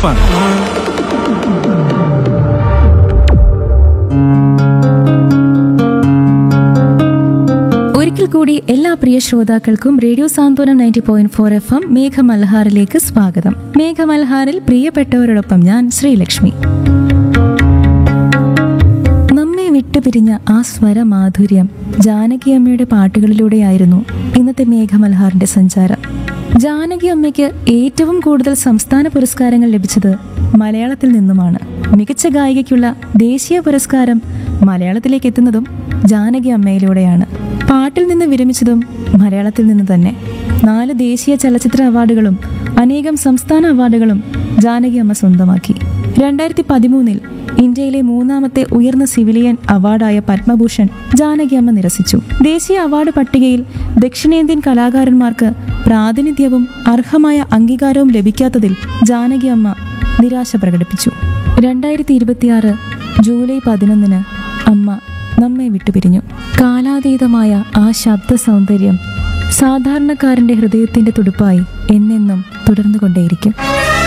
ഉറപ്പാണ് ഒരിക്കൽ കൂടി എല്ലാ പ്രിയ ശ്രോതാക്കൾക്കും radio Santhwanam ninety point four F M മേഘമൽഹാറിലേക്ക് സ്വാഗതം മേഘമൽഹാറിൽ പ്രിയപ്പെട്ടവരോടൊപ്പം ഞാൻ ശ്രീലക്ഷ്മി നമ്മെ വിട്ടുപിരിഞ്ഞ ആ സ്വരമാധുര്യം ജാനകി അമ്മയുടെ പാട്ടുകളിലൂടെയായിരുന്നു ഇന്നത്തെ മേഘമൽഹാറിന്റെ സഞ്ചാരം ജാനകി അമ്മയ്ക്ക് ഏറ്റവും കൂടുതൽ സംസ്ഥാന പുരസ്കാരങ്ങൾ ലഭിച്ചത് മലയാളത്തിൽ നിന്നുമാണ് മികച്ച ഗായികയ്ക്കുള്ള ദേശീയ പുരസ്കാരം മലയാളത്തിലേക്ക് എത്തുന്നതും ജാനകി അമ്മയിലൂടെയാണ് പാട്ടിൽ നിന്ന് വിരമിച്ചതും മലയാളത്തിൽ നിന്ന് തന്നെ നാല് ദേശീയ ചലച്ചിത്ര അവാർഡുകളും അനേകം സംസ്ഥാന അവാർഡുകളും ജാനകി അമ്മ സ്വന്തമാക്കി രണ്ടായിരത്തി പതിമൂന്നിൽ ഇന്ത്യയിലെ മൂന്നാമത്തെ ഉയർന്ന സിവിലിയൻ അവാർഡായ പത്മഭൂഷൺ ജാനകി അമ്മ നിരസിച്ചു ദേശീയ അവാർഡ് പട്ടികയിൽ ദക്ഷിണേന്ത്യൻ കലാകാരന്മാർക്ക് പ്രാതിനിധ്യവും അർഹമായ അംഗീകാരവും ലഭിക്കാത്തതിൽ ജാനകി അമ്മ നിരാശ പ്രകടിപ്പിച്ചു രണ്ടായിരത്തി ഇരുപത്തിയാറ് ജൂലൈ പതിനൊന്നിന് അമ്മ നമ്മെ വിട്ടുപിരിഞ്ഞു കാലാതീതമായ ആ ശബ്ദ സൗന്ദര്യം സാധാരണക്കാരന്റെ ഹൃദയത്തിന്റെ തുടുപ്പായി എന്നെന്നും തുടർന്നുകൊണ്ടേയിരിക്കും